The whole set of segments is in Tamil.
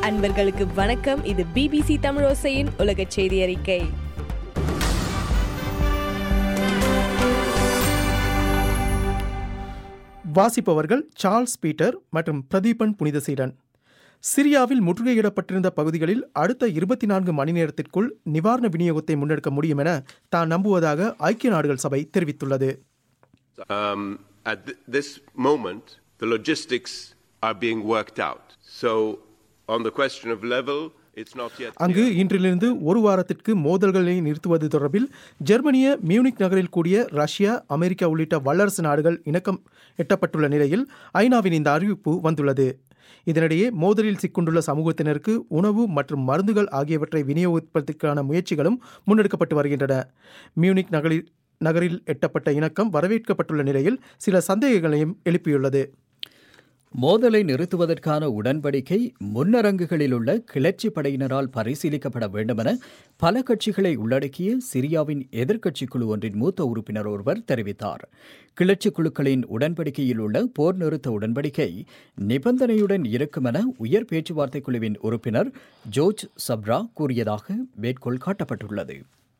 அன்பர்களுக்கு வணக்கம் இது பிபிசி தமிழோசையின் உலக செய்தி அறிக்கை வாசிப்பவர்கள் சார்ல்ஸ் பீட்டர் மற்றும் பிரதீபன் புனிதசீலன் சிரியாவில் முற்றுகையிடப்பட்டிருந்த பகுதிகளில் அடுத்த இருபத்தி நான்கு மணி நேரத்திற்குள் நிவாரண விநியோகத்தை முன்னெடுக்க முடியும் என தான் நம்புவதாக ஐக்கிய நாடுகள் சபை தெரிவித்துள்ளது Um, at th- this moment, the logistics are being worked out. So, on the question of level, it's not yet. அங்கு இன்றிலிருந்து ஒரு வாரத்திற்கு மோதல்களை நிறுத்துவது தொடர்பில் ஜெர்மனிய மியூனிக் நகரில் கூடிய ரஷ்யா அமெரிக்கா உள்ளிட்ட வல்லரசு நாடுகள் இணக்கம் எட்டப்பட்டுள்ள நிலையில் ஐநாவின் இந்த அறிவிப்பு வந்துள்ளது இதனிடையே மோதலில் சிக்குண்டுள்ள சமூகத்தினருக்கு உணவு மற்றும் மருந்துகள் ஆகியவற்றை விநியோகிப்பதற்கான முயற்சிகளும் முன்னெடுக்கப்பட்டு வருகின்றன மியூனிக் நகரில் நகரில் எட்டப்பட்ட இணக்கம் வரவேற்கப்பட்டுள்ள நிலையில் சில சந்தேகங்களையும் எழுப்பியுள்ளது மோதலை நிறுத்துவதற்கான உடன்படிக்கை முன்னரங்குகளில் உள்ள கிளர்ச்சி படையினரால் பரிசீலிக்கப்பட வேண்டுமென பல கட்சிகளை உள்ளடக்கிய சிரியாவின் எதிர்க்கட்சி குழு ஒன்றின் மூத்த உறுப்பினர் ஒருவர் தெரிவித்தார் கிளர்ச்சி குழுக்களின் உடன்படிக்கையில் உள்ள போர் நிறுத்த உடன்படிக்கை நிபந்தனையுடன் இருக்கும் என உயர் பேச்சுவார்த்தை குழுவின் உறுப்பினர் ஜோர்ஜ் சப்ரா கூறியதாக மேற்கோள் காட்டப்பட்டுள்ளது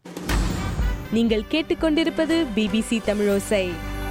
நீங்கள் கேட்டுக்கொண்டிருப்பது பிபிசி தமிழோசை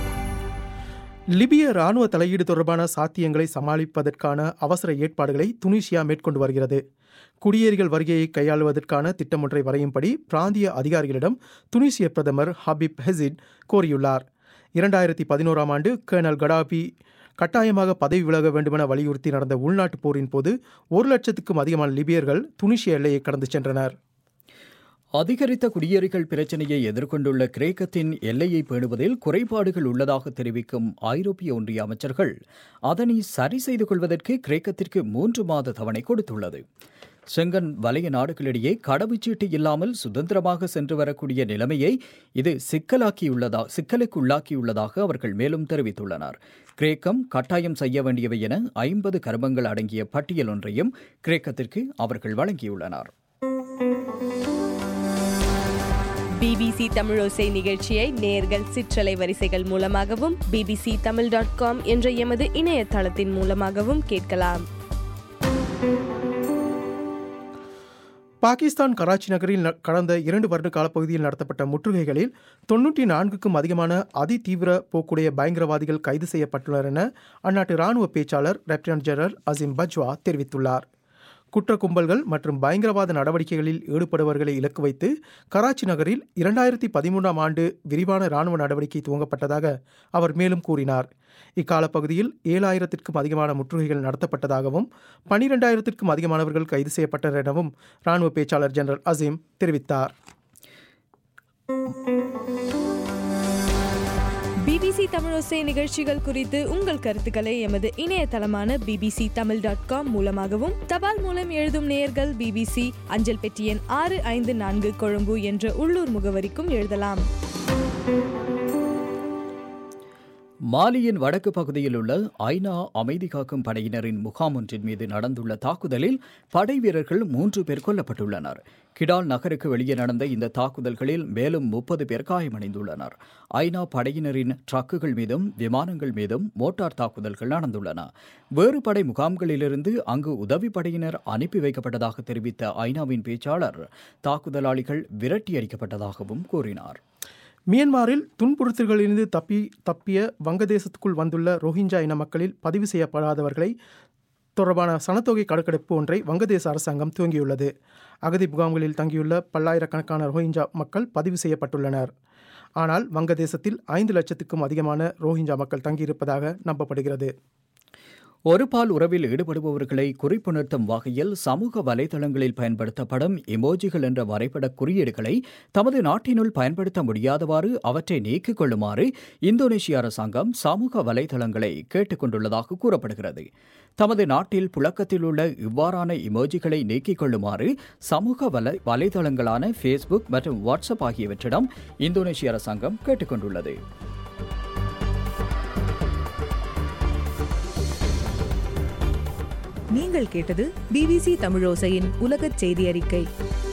லிபிய ராணுவ தலையீடு தொடர்பான சாத்தியங்களை சமாளிப்பதற்கான அவசர ஏற்பாடுகளை துனிசியா மேற்கொண்டு வருகிறது குடியேறிகள் வருகையை கையாளுவதற்கான திட்டம் ஒன்றை வரையும்படி பிராந்திய அதிகாரிகளிடம் துனிசிய பிரதமர் ஹபீப் ஹெசிட் கோரியுள்ளார் இரண்டாயிரத்தி பதினோராம் ஆண்டு கர்னல் கடாபி கட்டாயமாக பதவி விலக வேண்டுமென வலியுறுத்தி நடந்த உள்நாட்டுப் போரின் போது ஒரு லட்சத்துக்கும் அதிகமான லிபியர்கள் துனிசிய எல்லையை கடந்து சென்றனர் அதிகரித்த குடியேறிகள் பிரச்சினையை எதிர்கொண்டுள்ள கிரேக்கத்தின் எல்லையை பேணுவதில் குறைபாடுகள் உள்ளதாக தெரிவிக்கும் ஐரோப்பிய ஒன்றிய அமைச்சர்கள் அதனை சரி செய்து கொள்வதற்கு கிரேக்கத்திற்கு மூன்று மாத தவணை கொடுத்துள்ளது செங்கன் வலய நாடுகளிடையே கடவுச்சீட்டு இல்லாமல் சுதந்திரமாக சென்று வரக்கூடிய நிலைமையை இது சிக்கலாக்கியுள்ளதா சிக்கலுக்கு உள்ளாக்கியுள்ளதாக அவர்கள் மேலும் தெரிவித்துள்ளனர் கிரேக்கம் கட்டாயம் செய்ய வேண்டியவை என ஐம்பது கருமங்கள் அடங்கிய பட்டியல் ஒன்றையும் கிரேக்கத்திற்கு அவர்கள் வழங்கியுள்ளனர் பிபிசி தமிழோசை நிகழ்ச்சியை நேர்கள் சிற்றலை வரிசைகள் மூலமாகவும் பிபிசி தமிழ் டாட் காம் என்ற எமது இணையதளத்தின் மூலமாகவும் கேட்கலாம் பாகிஸ்தான் கராச்சி நகரில் ந- கடந்த இரண்டு வருட காலப்பகுதியில் நடத்தப்பட்ட முற்றுகைகளில் தொன்னூற்றி நான்குக்கும் அதிகமான அதிதீவிர போக்குடைய பயங்கரவாதிகள் கைது செய்யப்பட்டுள்ளனர் என அந்நாட்டு ராணுவ பேச்சாளர் லெப்டினன்ட் ஜெனரல் அசிம் பஜ்வா தெரிவித்துள்ளார் குற்ற கும்பல்கள் மற்றும் பயங்கரவாத நடவடிக்கைகளில் ஈடுபடுபவர்களை இலக்கு வைத்து கராச்சி நகரில் இரண்டாயிரத்தி பதிமூன்றாம் ஆண்டு விரிவான ராணுவ நடவடிக்கை துவங்கப்பட்டதாக அவர் மேலும் கூறினார் இக்காலப்பகுதியில் ஏழாயிரத்திற்கும் அதிகமான முற்றுகைகள் நடத்தப்பட்டதாகவும் பனிரெண்டாயிரத்திற்கும் அதிகமானவர்கள் கைது செய்யப்பட்டனர் எனவும் ராணுவ பேச்சாளர் ஜெனரல் அசீம் தெரிவித்தார் பிபிசி தமிழோசை நிகழ்ச்சிகள் குறித்து உங்கள் கருத்துக்களை எமது இணையதளமான பிபிசி தமிழ் டாட் காம் மூலமாகவும் தபால் மூலம் எழுதும் நேயர்கள் பிபிசி அஞ்சல் பெட்டி எண் ஆறு ஐந்து நான்கு கொழும்பு என்ற உள்ளூர் முகவரிக்கும் எழுதலாம் மாலியின் வடக்கு பகுதியில் உள்ள ஐநா அமைதி காக்கும் படையினரின் முகாம் ஒன்றின் மீது நடந்துள்ள தாக்குதலில் படை வீரர்கள் மூன்று பேர் கொல்லப்பட்டுள்ளனர் கிடால் நகருக்கு வெளியே நடந்த இந்த தாக்குதல்களில் மேலும் முப்பது பேர் காயமடைந்துள்ளனர் ஐநா படையினரின் ட்ரக்குகள் மீதும் விமானங்கள் மீதும் மோட்டார் தாக்குதல்கள் நடந்துள்ளன வேறு படை முகாம்களிலிருந்து அங்கு உதவி படையினர் அனுப்பி வைக்கப்பட்டதாக தெரிவித்த ஐநாவின் பேச்சாளர் தாக்குதலாளிகள் விரட்டியடிக்கப்பட்டதாகவும் கூறினார் மியன்மாரில் துன்புறுத்தல்களிலிருந்து தப்பி தப்பிய வங்கதேசத்துக்குள் வந்துள்ள ரோஹிஞ்சா இன மக்களில் பதிவு செய்யப்படாதவர்களை தொடர்பான சனத்தொகை கணக்கெடுப்பு ஒன்றை வங்கதேச அரசாங்கம் துவங்கியுள்ளது அகதி முகாம்களில் தங்கியுள்ள பல்லாயிரக்கணக்கான ரோஹிஞ்சா மக்கள் பதிவு செய்யப்பட்டுள்ளனர் ஆனால் வங்கதேசத்தில் ஐந்து லட்சத்துக்கும் அதிகமான ரோஹிஞ்சா மக்கள் தங்கியிருப்பதாக நம்பப்படுகிறது ஒரு பால் உறவில் ஈடுபடுபவர்களை குறிப்புணர்த்தும் வகையில் சமூக வலைதளங்களில் பயன்படுத்தப்படும் எமோஜிகள் என்ற வரைபட குறியீடுகளை தமது நாட்டினுள் பயன்படுத்த முடியாதவாறு அவற்றை நீக்கிக் கொள்ளுமாறு இந்தோனேஷிய அரசாங்கம் சமூக வலைதளங்களை கேட்டுக் கொண்டுள்ளதாக கூறப்படுகிறது தமது நாட்டில் புழக்கத்தில் உள்ள இவ்வாறான இமோஜிகளை நீக்கிக் கொள்ளுமாறு சமூக வலை வலைதளங்களான ஃபேஸ்புக் மற்றும் வாட்ஸ்அப் ஆகியவற்றிடம் இந்தோனேஷிய அரசாங்கம் கேட்டுக்கொண்டுள்ளது நீங்கள் கேட்டது பிபிசி தமிழோசையின் உலகச் செய்தி அறிக்கை